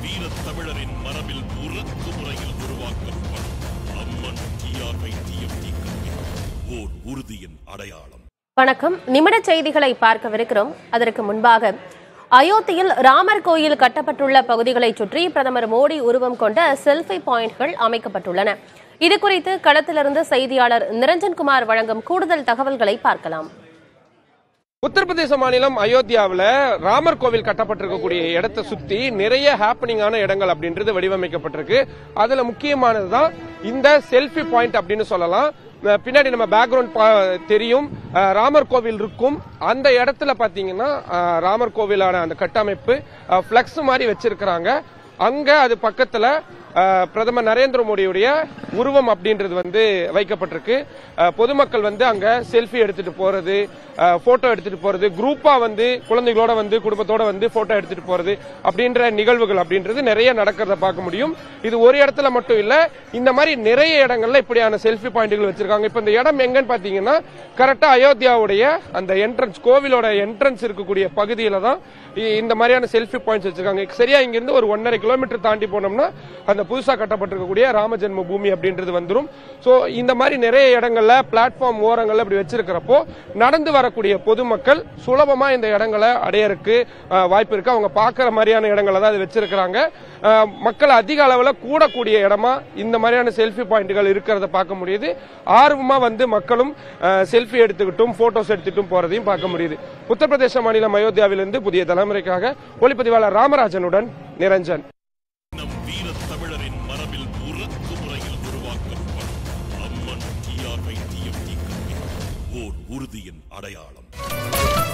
வீரத் தமிழரின் மரபில் உருக்கு முறையில் உருவாக்கப்படும் அம்மன் டிஆர்ஐ டிஎம்டி கல்வி ஓர் உறுதியின் அடையாளம் வணக்கம் நிமிட செய்திகளை பார்க்கவிருக்கிறோம் அதற்கு முன்பாக அயோத்தியில் ராமர் கோயில் கட்டப்பட்டுள்ள பகுதிகளை சுற்றி பிரதமர் மோடி உருவம் கொண்ட செல்ஃபி பாயிண்ட்கள் அமைக்கப்பட்டுள்ளன இது குறித்து களத்திலிருந்து செய்தியாளர் நிரஞ்சன்குமார் வழங்கும் கூடுதல் தகவல்களை பார்க்கலாம் உத்தரப்பிரதேச மாநிலம் அயோத்தியாவில் ராமர் கோவில் கட்டப்பட்டிருக்கக்கூடிய இடத்தை சுத்தி நிறைய ஹாப்பனிங்கான இடங்கள் அப்படின்றது வடிவமைக்கப்பட்டிருக்கு அதுல முக்கியமானதுதான் இந்த செல்ஃபி பாயிண்ட் அப்படின்னு சொல்லலாம் அஹ் பின்னாடி நம்ம பேக்ரவுண்ட் தெரியும் அஹ் ராமர் கோவில் இருக்கும் அந்த இடத்துல பாத்தீங்கன்னா அஹ் ராமர் கோவிலான அந்த கட்டமைப்பு பிளக்ஸ் மாதிரி வச்சிருக்கிறாங்க அங்க அது பக்கத்துல அஹ், பிரதமர் நரேந்திர மோடியுடைய உருவம் அப்படின்றது வந்து வைக்கப்பட்டிருக்கு அஹ், பொதுமக்கள் வந்து அங்க செல்ஃபி எடுத்துட்டு போறது போட்டோ எடுத்துட்டு போறது குரூப்பா வந்து குழந்தைகளோட வந்து குடும்பத்தோட வந்து போட்டோ எடுத்துட்டு போறது அப்படின்ற நிகழ்வுகள் அப்படின்றது நிறைய நடக்கிறத பார்க்க முடியும் இது ஒரு இடத்துல மட்டும் இல்ல இந்த மாதிரி நிறைய இடங்கள்ல இப்படியான செல்ஃபி பாயிண்ட்கள் வச்சிருக்காங்க இப்ப இந்த இடம் எங்கன்னு பாத்தீங்கன்னா கரெக்டா அயோத்தியாவுடைய அந்த என்ட்ரன்ஸ் கோவிலோட என்ட்ரன்ஸ் இருக்கக்கூடிய பகுதியில தான் இ- இந்த மாதிரியான செல்ஃபி பாயிண்ட்ஸ் வச்சிருக்காங்க சரியா இங்க இருந்து ஒரு ஒன்னரை கிலோமீட்டர் தாண்டி போனோம்னா அந்த புதுசா கட்டப்பட்டிருக்கக்கூடிய ராம ஜென்ம பூமி அப்படின்றது வந்துரும் சோ இந்த மாதிரி நிறைய இடங்கள்ல பிளாட்ஃபார்ம் ஓரங்கள்ல இப்படி வச்சிருக்கிறப்போ நடந்து வரக்கூடிய பொதுமக்கள் சுலபமா இந்த இடங்களை அடையறதுக்கு அஹ், வாய்ப்பு இருக்கு அவங்க பார்க்குற மாதிரியான இடங்களை தான் இது வச்சிருக்கிறாங்க அஹ், மக்கள் அதிக அளவுல கூடக்கூடிய இடமா இந்த மாதிரியான செல்ஃபி பாயிண்ட்கள் இருக்கிறத பார்க்க முடியுது ஆர்வமா வந்து மக்களும் செல்ஃபி எடுத்துக்கிட்டும் போட்டோஸ் எடுத்துட்டும் போறதையும் பார்க்க முடியுது உத்தரப்பிரதேச மாநிலம் அயோத்தியாவிலிருந்து புதிய தலைமுறைக்காக ஒளிப்பதிவாளர் ராமராஜனுடன் நிரஞ்சன் நம் வீரத் தமிழரின் மரபில் உருக்கு முறையில் உருவாக்கப்படும் அம்மன் டிஆர்ஐ டிஎம்டி கல்வி ஓர் உறுதியின் அடையாளம்